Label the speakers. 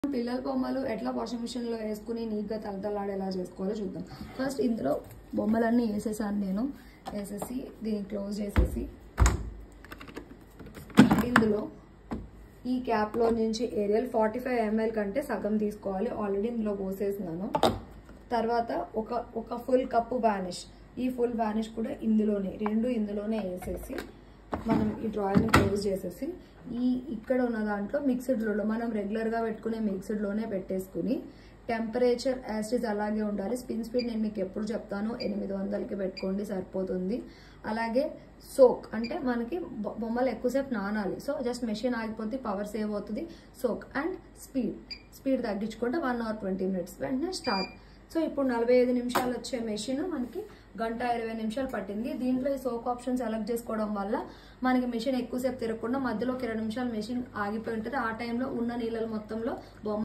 Speaker 1: పిల్లల బొమ్మలు ఎట్లా వాషింగ్ మిషన్లో వేసుకుని నీట్గా తలతలాడేలా చేసుకోవాలో చూద్దాం ఫస్ట్ ఇందులో బొమ్మలన్నీ వేసేసాను నేను వేసేసి దీన్ని క్లోజ్ చేసేసి ఇందులో ఈ క్యాప్లో నుంచి ఏరియల్ ఫార్టీ ఫైవ్ ఎంఎల్ కంటే సగం తీసుకోవాలి ఆల్రెడీ ఇందులో పోసేసినాను తర్వాత ఒక ఒక ఫుల్ కప్పు వ్యానిష్ ఈ ఫుల్ వ్యానిష్ కూడా ఇందులోనే రెండు ఇందులోనే వేసేసి మనం ఈ డ్రాయింగ్ని క్లోజ్ చేసేసి ఈ ఇక్కడ ఉన్న దాంట్లో మిక్స్డ్లో మనం రెగ్యులర్గా పెట్టుకునే మిక్స్డ్లోనే పెట్టేసుకుని టెంపరేచర్ యాసిడ్ అలాగే ఉండాలి స్పిన్ స్పీడ్ నేను మీకు ఎప్పుడు చెప్తాను ఎనిమిది వందలకి పెట్టుకోండి సరిపోతుంది అలాగే సోక్ అంటే మనకి బొ- బొమ్మలు ఎక్కువసేపు నానాలి సో జస్ట్ మెషిన్ ఆగిపోతే పవర్ సేవ్ అవుతుంది సోక్ అండ్ స్పీడ్ స్పీడ్ తగ్గించుకుంటే వన్ అవర్ ట్వంటీ మినిట్స్ వెంటనే స్టార్ట్ సో ఇప్పుడు నలభై ఐదు నిమిషాలు వచ్చే మెషిన్ మనకి గంట ఇరవై నిమిషాలు పట్టింది దీంట్లో ఈ సోక్ ఆప్షన్ సెలెక్ట్ చేసుకోవడం వల్ల మనకి మెషిన్ ఎక్కువసేపు తిరగకుండా మధ్యలో ఒక ఇరవై నిమిషాలు మెషిన్ ఆగిపోయి ఉంటుంది ఆ టైంలో ఉన్న నీళ్ళ మొత్తంలో బొమ్మ